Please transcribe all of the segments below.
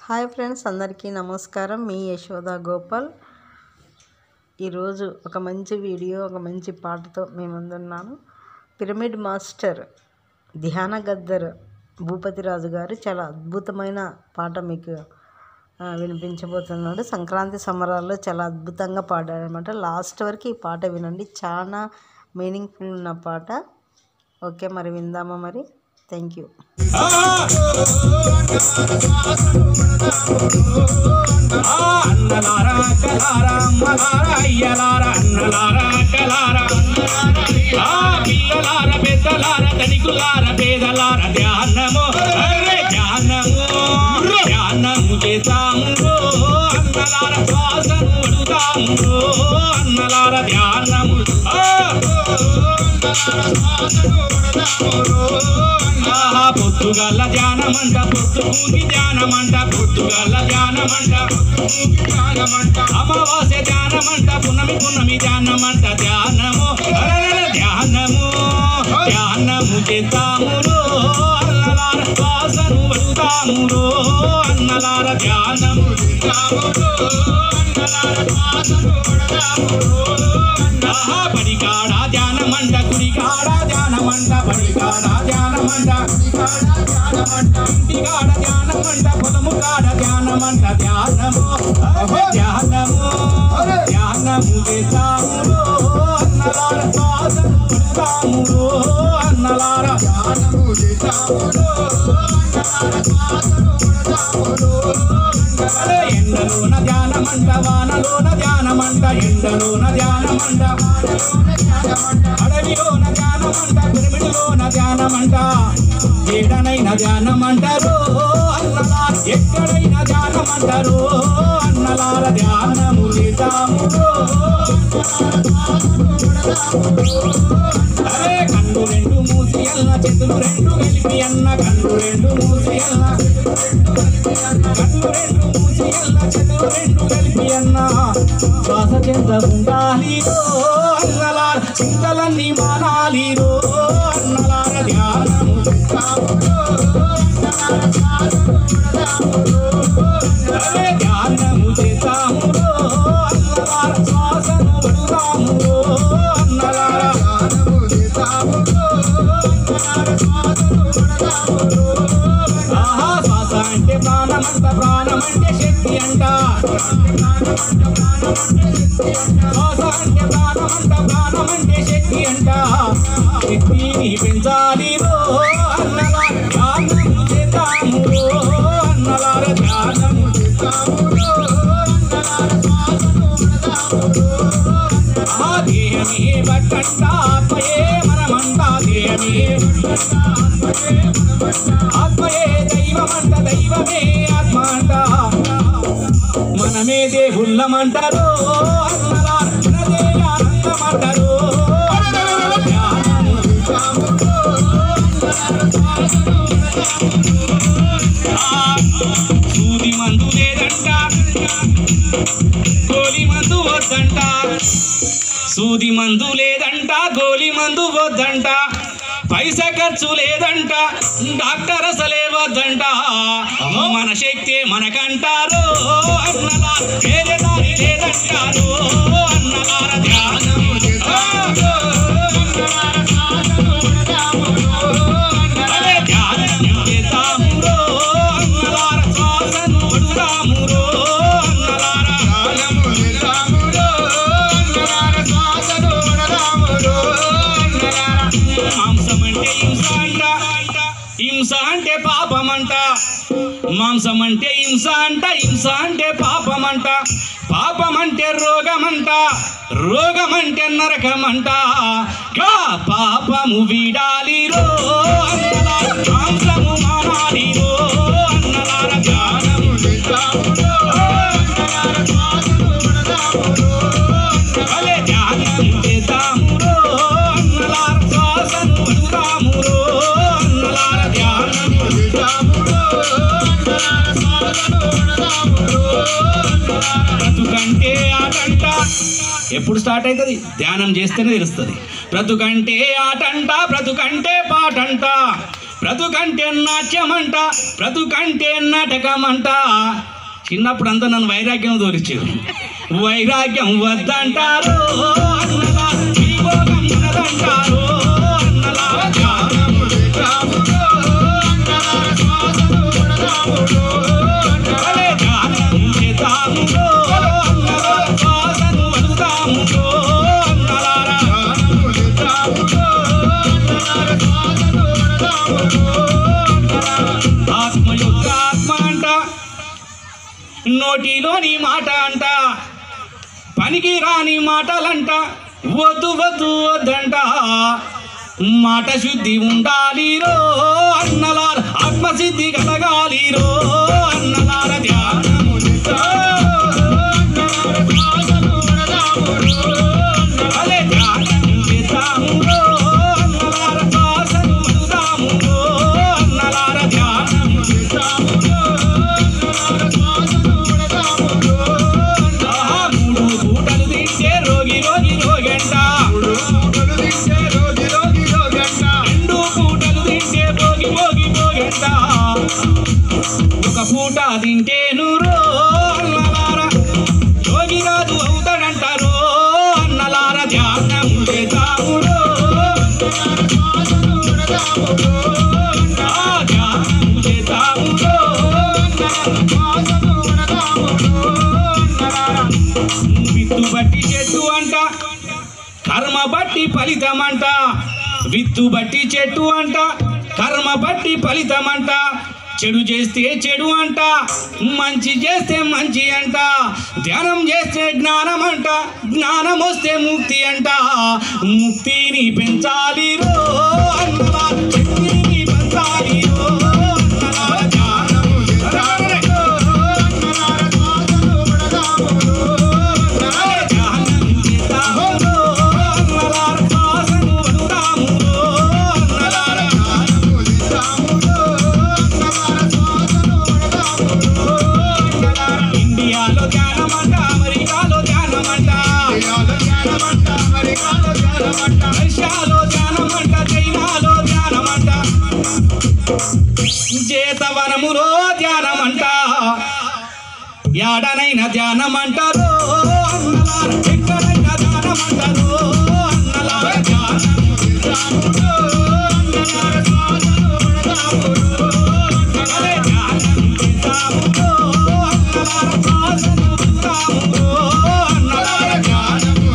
hi friends అందరికీ నమస్కారం మీ యశోద గోపాల్ ఈరోజు ఒక మంచి వీడియో ఒక మంచి పాటతో మీ ముందున్నాను పిరమిడ్ మాస్టర్ ధ్యాన గద్దర్ భూపతిరాజు గారు చాలా అద్భుతమైన పాట మీకు ఆ, వినిపించబోతున్నాడు సంక్రాంతి సంబరాల్లో చాలా అద్భుతంగా పాడారనమాట లాస్ట్ వరకు ఈ పాట వినండి చాలా మీనింగ్ఫుల్ ఉన్న పాట ఓకే మరి విందామా మరి థ్యాంక్ యూ అన్నలారా అక్కలారా అమ్మలారా అయ్యలారా అన్నలారా అక్కలారా ఆ పిల్లలార పెద్దలార ధనికులార పేదలార ధ్యానము అరే ధ్యానము ధ్యానము చేతాము అన్నలార శ్వాసను అడుగుతాము అన్నలార ధ్యానము ఆ ఆహా పొద్దుగల్ల ధ్యానమంట పొద్దు కూకి ధ్యానమంట పొద్దుగల్ల ధ్యానమంట అమావాస్య ధ్యానమంట పున్నమి పున్నమి ధ్యానమంట ధ్యానము అరెరెరె ధ్యానము ధ్యానము చేస్తామురో అన్నలార శ్వాసను అడుగుతామురో అన్నలార ధ్యానము ఆహా పడికాడ ధ్యానమంట కుడికాడ ధ్యానమంట పడికాడ ధ్యానమంట ఇంటికాడ ధ్యానమంట పొలము కాడ ధ్యానమంట ధ్యానము అహో ధ్యానము ధ్యానము చేస్తామురో అన్నలార శ్వాసను అడుగుతామురో అన్నలార అరే ఎండలోన ధ్యానమంట వానలోన ధ్యానమంట ఎండలోన ధ్యానమంట అడవిలోన ధ్యానమంట పిరమిడిలోన ధ్యానమంట ఏడనైన ధ్యానమంటారు అన్నలా ఎక్కడైనా ధ్యానమంటారు అన్నలార ధ్యానము చేతామురో అరే కన్ను రెండు మూసి అన్న చేతులు రెండు కలిపి అన్న కన్ను రెండు మూసి అన్న కన్ను రెండు మూసి అన్న చేతులు రెండు కలిపి అన్న శ్వాస చెంత ఉండాలి రో అన్నలార చింతలన్నీ మానాలి రో అన్నలార ధ్యానము అరే ధ్యానము చేతాము రో అన్నలార శ్వాసను పడుతాము రో అన్నలార ఆహా శ్వాస అంటే ప్రాణమంట ప్రాణమంటే శక్తి అంట శ్వాస అంటే ప్రాణమంట ప్రాణమంటే శక్తి అంట శక్తిని పెంచాలి రో అన్నలా ధ్యానము చేద్దాము రో అన్నలార ధ్యానము ఆ దేహమే బట్టంట ఆత్మయే మనమంట దేహమే ఆత్మయే దైవమంట దైవమే ఆత్మ అంట మనమే దేవుళ్ళమంటారు అన్నలా మనదే ఆనందమంటారు ధ్యానము ఆ, సూది మందు లేదంట గోలి మందు వద్దంట సూది మందు లేదంట గోలి మందు వద్దంట పైసా ఖర్చు లేదంట డాక్టర్ అసలే వద్దంట మన శక్తి మనకంటారు అన్నలా వేరే దారి లేదంటారు అన్నలార ధ్యానం అరే ధ్యానం చేతామురో అన్నలార శ్వాసను అడుగుతామురో అన్నలార మాంసం అంటే హింస అంట హింస అంటే పాపమంట మాంసం అంటే హింస అంట హింస అంటే పాపమంట పాపం అంటే రోగమంట రోగమంటే నరకమంట గా పాపము వీడాలి రో అన్నలార మాంసము మానాలి రో అన్నలార జ్ఞానము అలే ధ్యానం చేద్దామురో అన్నలార శ్వాసను అడుగుతామురో అన్నలార ధ్యానము బ్రతుకంటే ఆటంట ఎప్పుడు స్టార్ట్ అవుతుంది ధ్యానం చేస్తేనే తెలుస్తుంది బ్రతుకంటే ఆటంట బ్రతుకంటే పాటంట బ్రతుకంటే నాట్యమంట బ్రతుకంటే నాటకమంట చిన్నప్పుడు అంతా నన్ను వైరాగ్యం తోలిచ్చారు వైరాగ్యం వద్దంటారు అన్నలా ఈ భోగం ఉన్నదంటారు అన్నలా భలే ధ్యానం చేద్దామురో అన్నలా శ్వాసను వదులుదామురో అన్నలారా ఆత్మయుద్ధ ఆత్మ అంట నోటిలోని మాట అంట పనికి రాని మాటలంట వద్దు వద్దు వద్దంట మాట శుద్ధి ఉండాలి రో అన్నలార ఆత్మసిద్ధి కలగాలి రో అన్నలార ధ్యానము అలే ధ్యానం చేద్దాము రో అన్నలార శ్వాసను వదులుదాము రో అన్నలార ధ్యానము ఆహా, మూడు పూటలు తింటే రోగి రోగి రోగంట రెండు పూటలు తింటే భోగి భోగి భోగంట ఒక పూట తింటే నూరో అన్నలార యోగి రాజు అవుతాడంటారో అన్నలార ధ్యానం చేద్దామురో ఆ ధ్యానం చేద్దామురో విత్తు బట్టి చెట్టు అంట కర్మ బట్టి ఫలితం అంట విత్తు బట్టి చెట్టు అంట కర్మ బట్టి ఫలితం అంట చెడు చేస్తే చెడు అంట మంచి చేస్తే మంచి అంట ధ్యానం చేస్తే జ్ఞానం అంట జ్ఞానం వస్తే ముక్తి అంట ముక్తిని పెంచాలి రో అన్నలా శక్తిని పెంచాలి రో అన్నలా ధ్యానము ఇండియాలో ధ్యానమంట అమెరికాలో ధ్యానమంట రష్యాలో ధ్యానమంట చైనాలో ధ్యానమంట చేతవనములో ధ్యానమంట యాడనైన ధ్యానమంటారు అన్నలార ఎక్కడైనా ధ్యానమంటారు అన్నలార ధ్యానము అలే ధ్యానం చేద్దామురో అన్నలార శ్వాసను వదులుదామురో అన్నలార ధ్యానము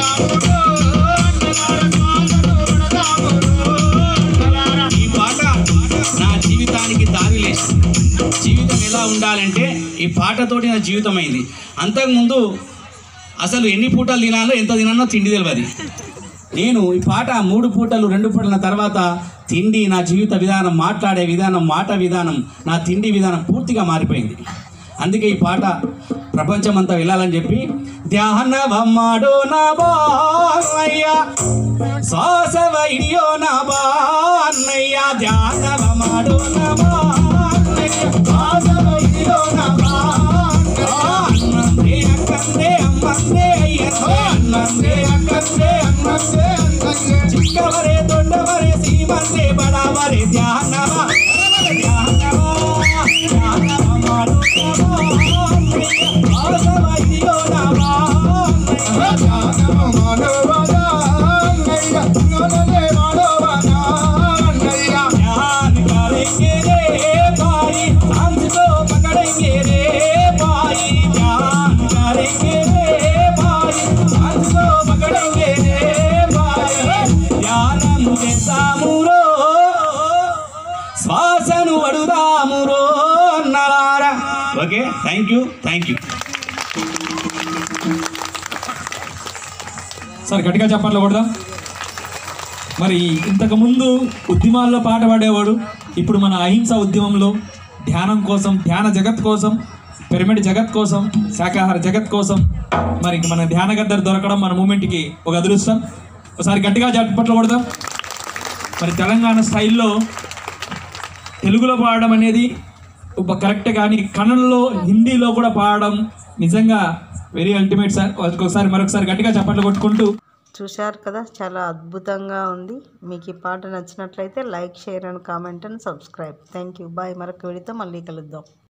ఈ పాట నా జీవితానికి దారి లేదు జీవితం ఎలా ఉండాలంటే ఈ పాటతోటి నా జీవితం అయింది అంతకుముందు అసలు ఎన్ని పూటలు తినాలో ఎంత తినాలో తిండి తెలియదు నేను ఈ పాట మూడు పూటలు రెండు పూటల తర్వాత తిండి నా జీవిత విధానం మాట్లాడే విధానం మాట విధానం నా తిండి విధానం పూర్తిగా మారిపోయింది అందుకే ఈ పాట ప్రపంచమంతా వెళ్ళాలని చెప్పి ధ్యానవమ్మాడో నా బాయ్య శ్వాస వైడియో నా బాన్నయ్య ధ్యానవమ్మాడో నా బాన్నయ్య శ్వాస వైడియో నా అన్నందే అక్కందే అమ్మందే అయ్యందే అన్నందే అక్కందే అమ్మందే చిక్కవరే దొడ్డవరే సీమందే బడావరే ధ్యానవ ధ్యానవ ధ్యానవమ్మాడో నా బాన్నయ్య శ్వాస వైడియో నా బాన్నయ్య ध्यान करेंगे रे भाई सांस को पकड़ेंगे रे भाई ध्यान करेंगे रे भाई सांस को पकड़ेंगे रे भाई ధ్యానం చేస్తామురో శ్వాసను వడుదామురో అన్నారా okay thank you thank you sir గట్టిగా చెప్పండి కొడదాం మరి ఇంతకు ముందు ఉద్యమాల్లో పాట పాడేవాడు ఇప్పుడు మన అహింస ఉద్యమంలో ధ్యానం కోసం ధ్యాన జగత్ కోసం పిరమిడ్ జగత్ కోసం శాకాహార జగత్ కోసం మరి ఇంక మన ధ్యాన గద్దరు దొరకడం మన మూమెంట్కి ఒక అదృష్టం ఒకసారి గట్టిగా చప్పట్లు కొడదాం మరి తెలంగాణ స్టైల్లో తెలుగులో పాడడం అనేది ఒక కరెక్ట్ కానీ కన్నడలో హిందీలో కూడా పాడడం నిజంగా వెరీ అల్టిమేట్ సార్ ఒకసారి మరొకసారి గట్టిగా చప్పట్లు కొట్టుకుంటూ చూశారు కదా చాలా అద్భుతంగా ఉంది మీకు ఈ పాట నచ్చినట్లయితే like share and comment and subscribe thank you bye మరొక వీడియోతో మళ్ళీ కలుద్దాం